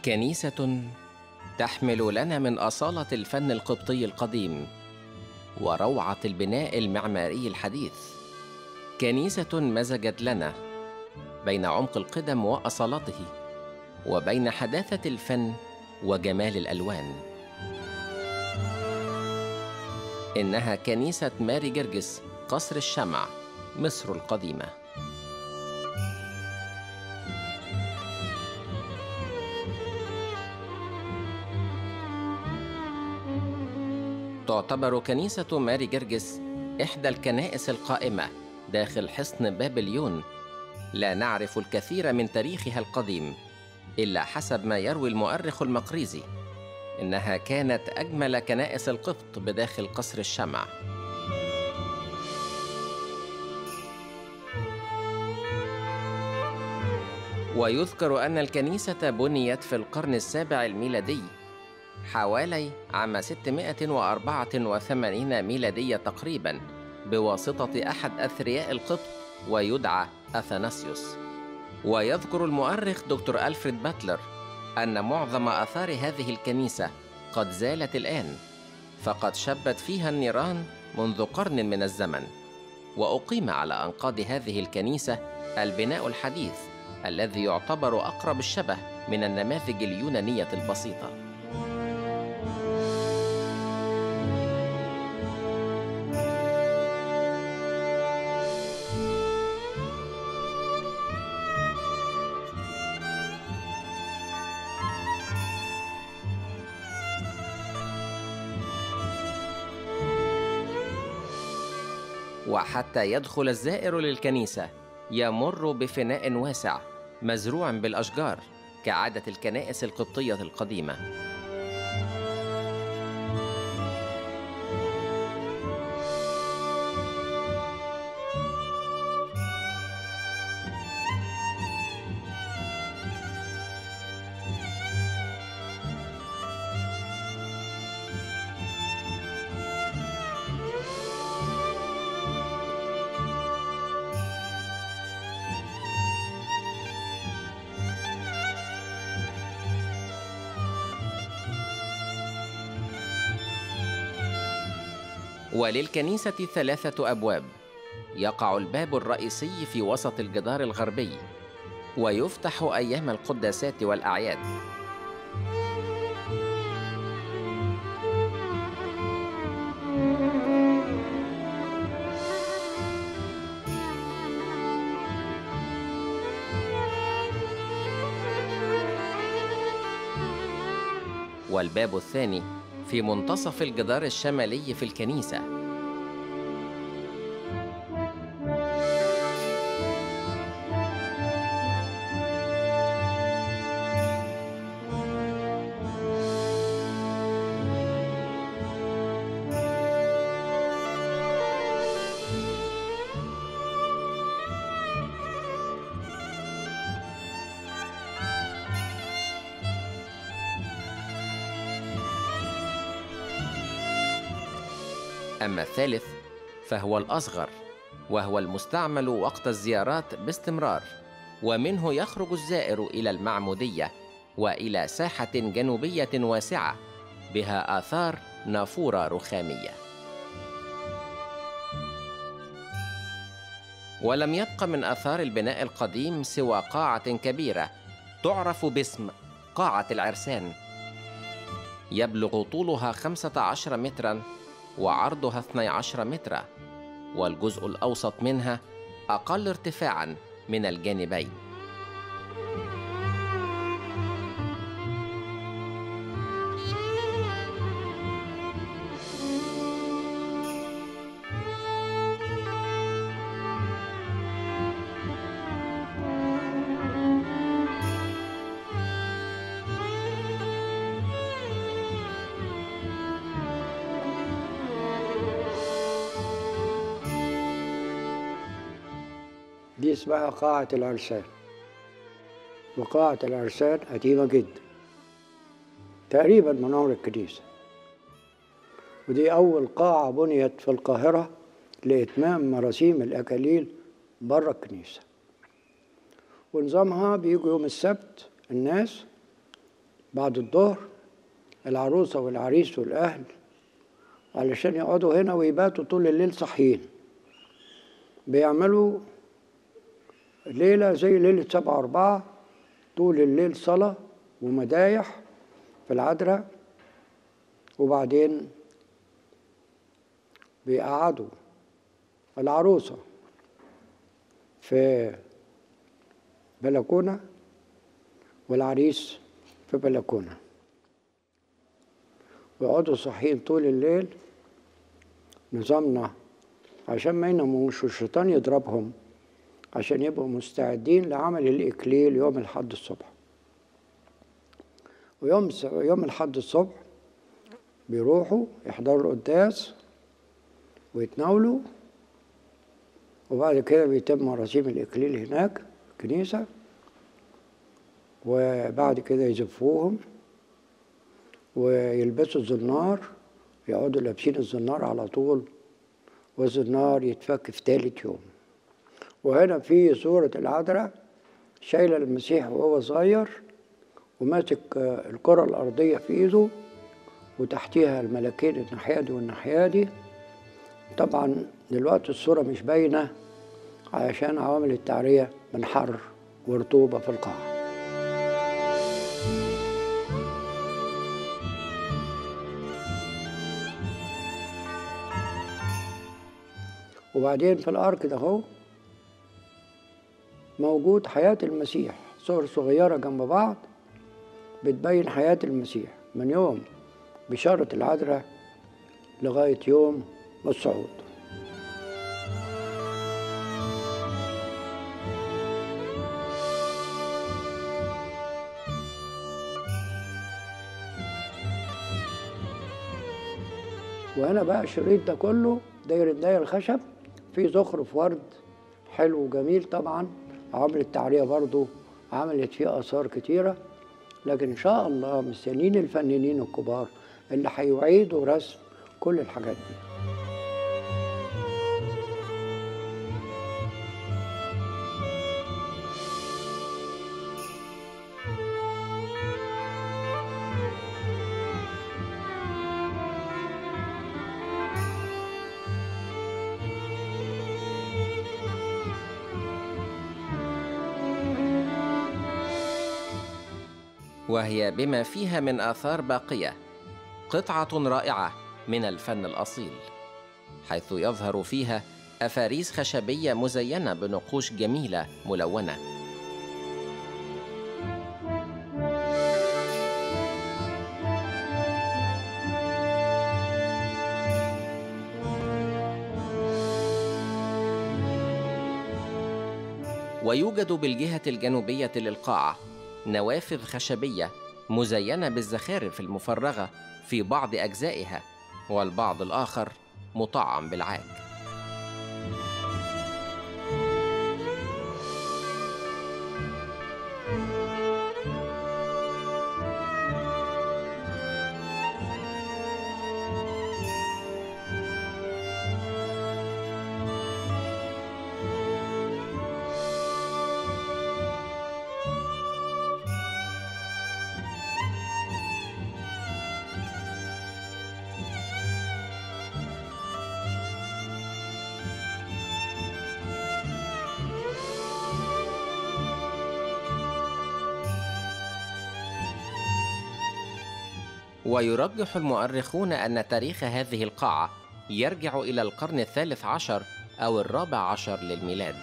كنيسة تحمل لنا من أصالة الفن القبطي القديم وروعة البناء المعماري الحديث كنيسة مزجت لنا بين عمق القدم وأصالته وبين حداثة الفن وجمال الألوان إنها كنيسة ماري جرجس قصر الشمع مصر القديمه تعتبر كنيسة ماري جرجس إحدى الكنائس القائمة داخل حصن بابليون لا نعرف الكثير من تاريخها القديم إلا حسب ما يروي المؤرخ المقريزي إنها كانت أجمل كنائس القبط بداخل قصر الشمع ويذكر أن الكنيسة بنيت في القرن السابع الميلادي حوالي عام 684 ميلادية تقريبا بواسطة أحد أثرياء القبط ويدعى أثناسيوس ويذكر المؤرخ دكتور ألفريد باتلر أن معظم آثار هذه الكنيسة قد زالت الآن فقد شبت فيها النيران منذ قرن من الزمن وأقيم على أنقاض هذه الكنيسة البناء الحديث الذي يعتبر أقرب الشبه من النماذج اليونانية البسيطة وحتى يدخل الزائر للكنيسة يمر بفناء واسع مزروع بالأشجار كعادة الكنائس القبطية القديمة وللكنيسة ثلاثة أبواب يقع الباب الرئيسي في وسط الجدار الغربي ويفتح أيام القداسات والأعياد والباب الثاني في منتصف الجدار الشمالي في الكنيسة أما الثالث فهو الأصغر وهو المستعمل وقت الزيارات باستمرار ومنه يخرج الزائر إلى المعمودية وإلى ساحة جنوبية واسعة بها آثار نافورة رخامية ولم يبق من آثار البناء القديم سوى قاعة كبيرة تعرف باسم قاعة العرسان يبلغ طولها 15 متراً وعرضها 12 مترا والجزء الأوسط منها أقل ارتفاعا من الجانبين دي اسمها قاعة العرسان وقاعة العرسان قديمة جدا تقريبا من عمر الكنيسة ودي أول قاعة بنيت في القاهرة لإتمام مراسيم الأكاليل بره الكنيسة ونظامها بيجوا يوم السبت الناس بعد الظهر العروسة والعريس والأهل علشان يقعدوا هنا ويباتوا طول الليل صاحيين بيعملوا ليلة زي ليلة سبعة أربعة طول الليل صلاة ومدايح في العذراء وبعدين بيقعدوا العروسة في بلكونة والعريس في بلكونة ويقعدوا صاحيين طول الليل نظامنا عشان ما يناموش والشيطان يضربهم عشان يبقوا مستعدين لعمل الإكليل يوم الحد الصبح ويوم يوم الحد الصبح بيروحوا يحضروا القداس ويتناولوا وبعد كده بيتم مراسيم الإكليل هناك في الكنيسة وبعد كده يزفوهم ويلبسوا الزنار يقعدوا لابسين الزنار على طول والزنار يتفك في تالت يوم وهنا في صورة العذراء شايلة المسيح وهو صغير وماسك الكرة الأرضية في إيده وتحتيها الملكين الناحية دي والناحية دي طبعا دلوقتي الصورة مش باينة علشان عوامل التعرية من حر ورطوبة في القاعة وبعدين في الأرك ده هو موجود حياة المسيح صور صغيرة جنب بعض بتبين حياة المسيح من يوم بشارة العذراء لغاية يوم الصعود وهنا بقى الشريط ده كله داير داير الخشب فيه زخرف ورد حلو وجميل طبعا عمل التعرية برضو عملت فيه آثار كتيرة لكن إن شاء الله مستنيين الفنانين الكبار اللي هيعيدوا رسم كل الحاجات دي وهي بما فيها من آثار باقية قطعة رائعة من الفن الأصيل حيث يظهر فيها أفاريس خشبية مزينة بنقوش جميلة ملونة ويوجد بالجهة الجنوبية للقاعة نوافذ خشبية مزينة بالزخارف المفرغة في بعض أجزائها والبعض الآخر مطعم بالعاج ويرجح المؤرخون أن تاريخ هذه القاعة يرجع إلى القرن الثالث عشر أو الرابع عشر للميلاد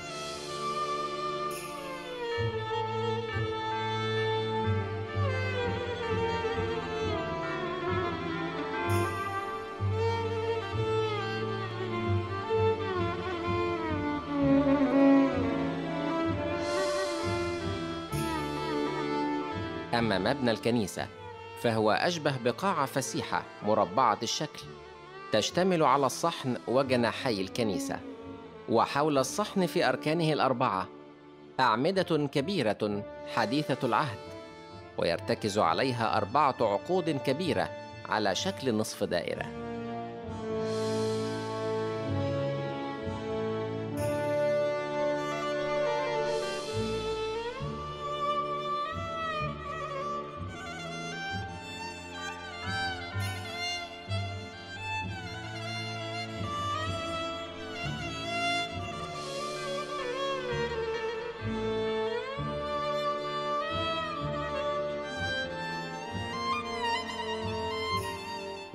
أما مبنى الكنيسة فهو أشبه بقاعة فسيحة مربعة الشكل تشتمل على الصحن وجناحي الكنيسة وحول الصحن في أركانه الأربعة أعمدة كبيرة حديثة العهد ويرتكز عليها أربعة عقود كبيرة على شكل نصف دائرة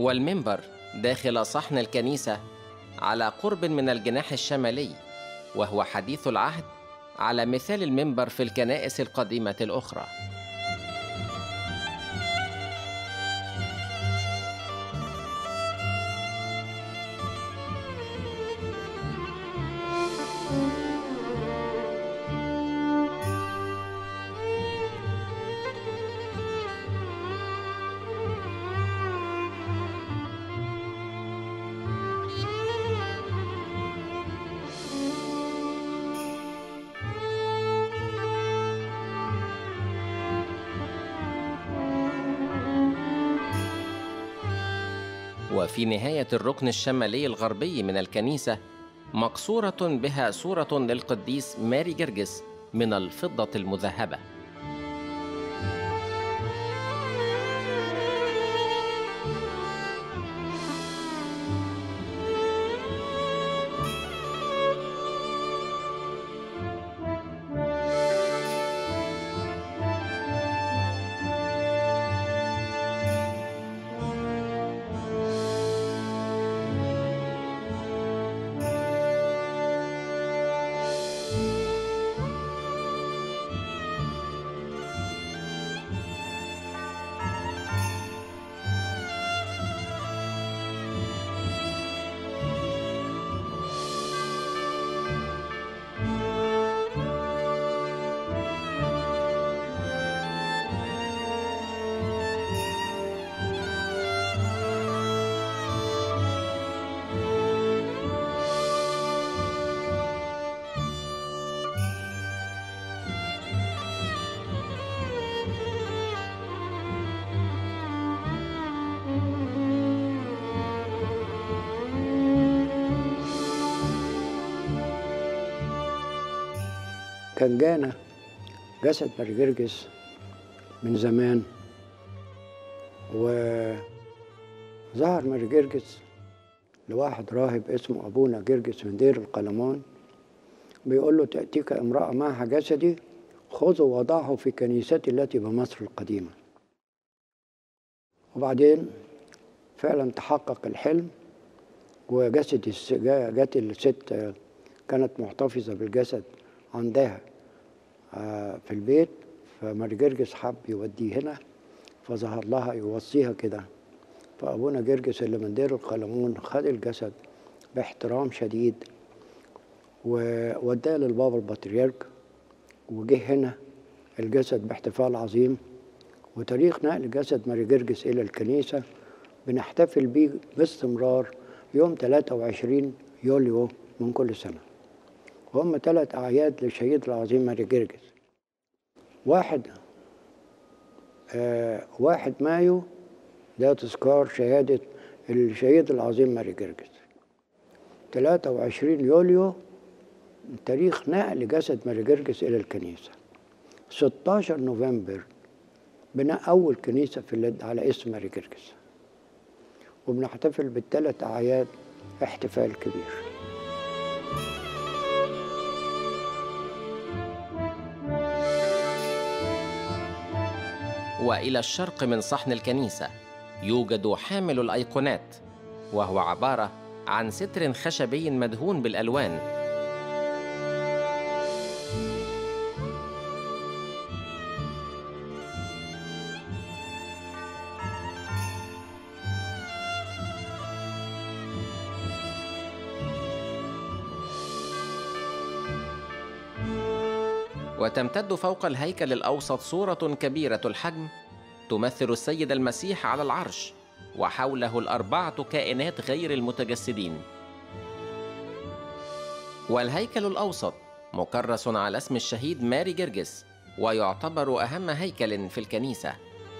والمنبر داخل صحن الكنيسة على قرب من الجناح الشمالي وهو حديث العهد على مثال المنبر في الكنائس القديمة الأخرى وفي نهاية الركن الشمالي الغربي من الكنيسة مقصورة بها صورة للقديس ماري جرجس من الفضة المذهبة كان جانا جسد مرجرجس من زمان وظهر مرجرجس لواحد راهب اسمه أبونا جرجس من دير القلمون بيقول له تأتيك امرأة معها جسدي خذه وضعه في كنيستي التي بمصر القديمة وبعدين فعلا تحقق الحلم وجسد الس- جا- جت الست كانت محتفظة بالجسد عندها آه، في البيت فمرجرجس حب يوديه هنا فظهر لها يوصيها كده فأبونا جرجس اللي من دير القلمون خد الجسد باحترام شديد ووداه للبابا البطريرك وجه هنا الجسد باحتفال عظيم وتاريخ نقل جسد ماري جرجس إلى الكنيسة بنحتفل بيه باستمرار يوم 23 يوليو من كل سنة وهم ثلاث أعياد للشهيد العظيم ماري جرجس واحد آه واحد مايو ده تذكار شهادة الشهيد العظيم ماري جرجس 23 يوليو تاريخ نقل جسد ماري جرجس إلى الكنيسة 16 نوفمبر بناء أول كنيسة في اللد على اسم ماري جرجس وبنحتفل بالثلاث أعياد احتفال كبير والى الشرق من صحن الكنيسه يوجد حامل الايقونات وهو عباره عن ستر خشبي مدهون بالالوان وتمتد فوق الهيكل الاوسط صوره كبيره الحجم تمثل السيد المسيح على العرش وحوله الاربعه كائنات غير المتجسدين والهيكل الاوسط مكرس على اسم الشهيد ماري جرجس ويعتبر اهم هيكل في الكنيسه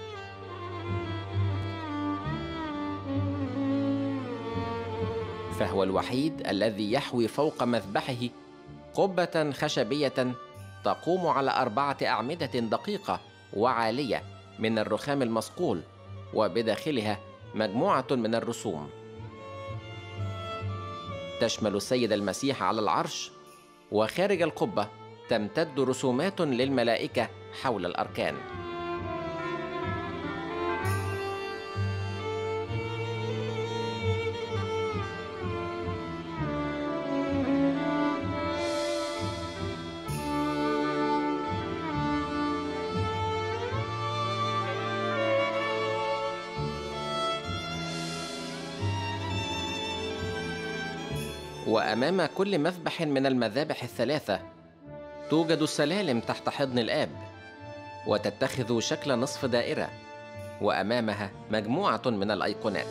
فهو الوحيد الذي يحوي فوق مذبحه قبه خشبيه تقوم على اربعه اعمده دقيقه وعاليه من الرخام المصقول وبداخلها مجموعه من الرسوم تشمل السيد المسيح على العرش وخارج القبه تمتد رسومات للملائكه حول الاركان وامام كل مذبح من المذابح الثلاثه توجد سلالم تحت حضن الاب وتتخذ شكل نصف دائره وامامها مجموعه من الايقونات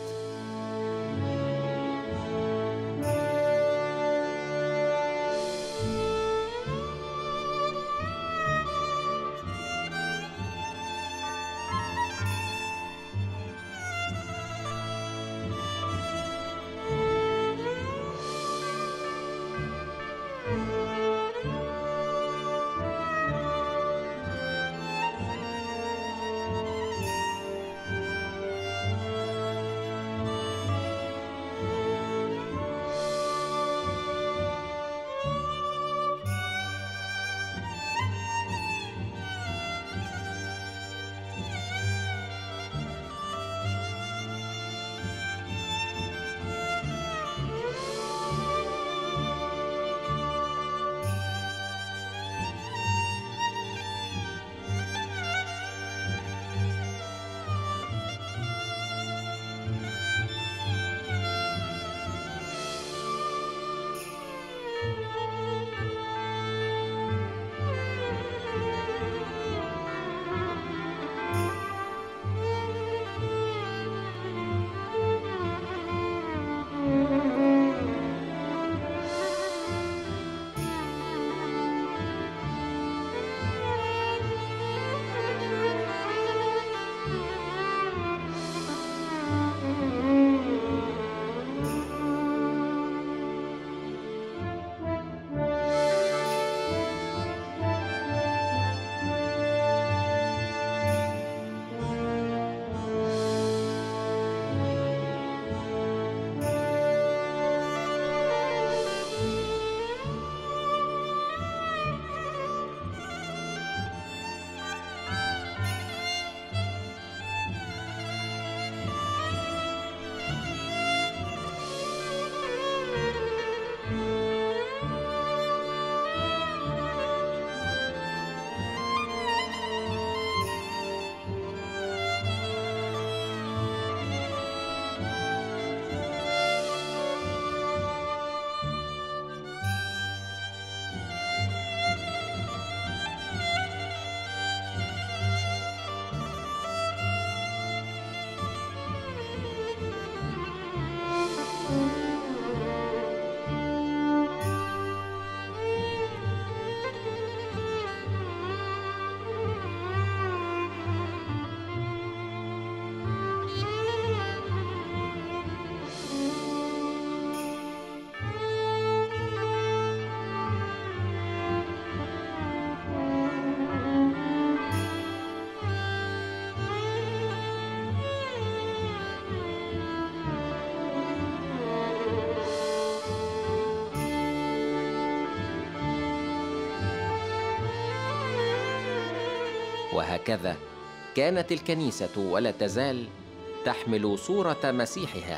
وهكذا كانت الكنيسه ولا تزال تحمل صوره مسيحها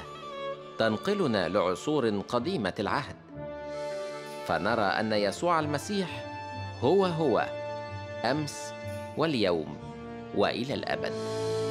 تنقلنا لعصور قديمه العهد فنرى ان يسوع المسيح هو هو امس واليوم والى الابد